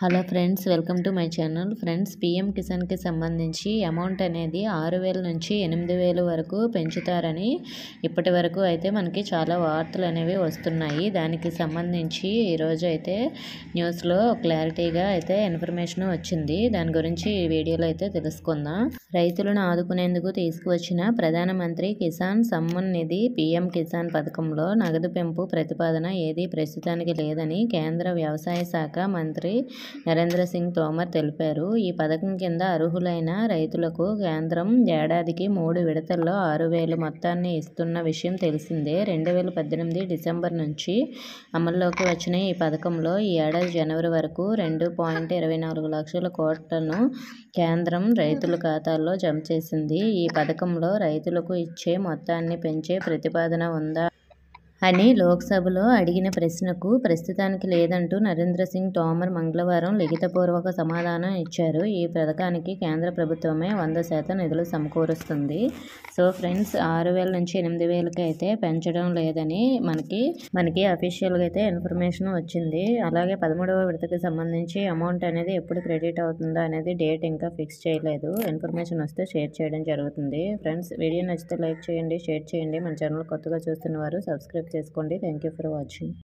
hello friends welcome to my channel friends PM కిసాన్కి సంబంధించి amount అనేది ఆరు వేల నుంచి ఎనిమిది వేలు వరకు పెంచుతారని ఇప్పటి వరకు అయితే మనకి చాలా వార్తలు అనేవి వస్తున్నాయి దానికి సంబంధించి ఈరోజు అయితే న్యూస్లో క్లారిటీగా అయితే ఇన్ఫర్మేషన్ వచ్చింది దాని గురించి ఈ వీడియోలో అయితే తెలుసుకుందాం రైతులను ఆదుకునేందుకు తీసుకువచ్చిన ప్రధానమంత్రి కిసాన్ సమ్మన్ నిధి పిఎం కిసాన్ పథకంలో నగదు పెంపు ప్రతిపాదన ఏదీ ప్రస్తుతానికి లేదని కేంద్ర వ్యవసాయ శాఖ మంత్రి నరేంద్ర సింగ్ తోమర్ తెలిపారు ఈ పథకం కింద అర్హులైన రైతులకు కేంద్రం ఏడాదికి మూడు విడతల్లో ఆరు వేలు మొత్తాన్ని ఇస్తున్న విషయం తెలిసిందే రెండు వేల పద్దెనిమిది డిసెంబర్ నుంచి అమల్లోకి వచ్చిన ఈ పథకంలో ఈ ఏడాది జనవరి వరకు రెండు పాయింట్ ఇరవై నాలుగు లక్షల కోట్లను కేంద్రం రైతుల ఖాతాల్లో జమ చేసింది ఈ పథకంలో రైతులకు ఇచ్చే మొత్తాన్ని పెంచే ప్రతిపాదన ఉందా అని లోక్సభలో అడిగిన ప్రశ్నకు ప్రస్తుతానికి లేదంటూ నరేంద్ర సింగ్ తోమర్ మంగళవారం లిఖితపూర్వక సమాధానం ఇచ్చారు ఈ పథకానికి కేంద్ర ప్రభుత్వమే వంద శాతం నిధులు సమకూరుస్తుంది సో ఫ్రెండ్స్ ఆరు వేల నుంచి ఎనిమిది వేలకి అయితే పెంచడం లేదని మనకి మనకి అఫీషియల్గా అయితే ఇన్ఫర్మేషన్ వచ్చింది అలాగే పదమూడవ విడతకి సంబంధించి అమౌంట్ అనేది ఎప్పుడు క్రెడిట్ అవుతుందో అనేది డేట్ ఇంకా ఫిక్స్ చేయలేదు ఇన్ఫర్మేషన్ వస్తే షేర్ చేయడం జరుగుతుంది ఫ్రెండ్స్ వీడియో నచ్చితే లైక్ చేయండి షేర్ చేయండి మన ఛానల్ కొత్తగా చూస్తున్న వారు సబ్స్క్రైబ్ చేసుకోండి థ్యాంక్ యూ ఫర్ వాచింగ్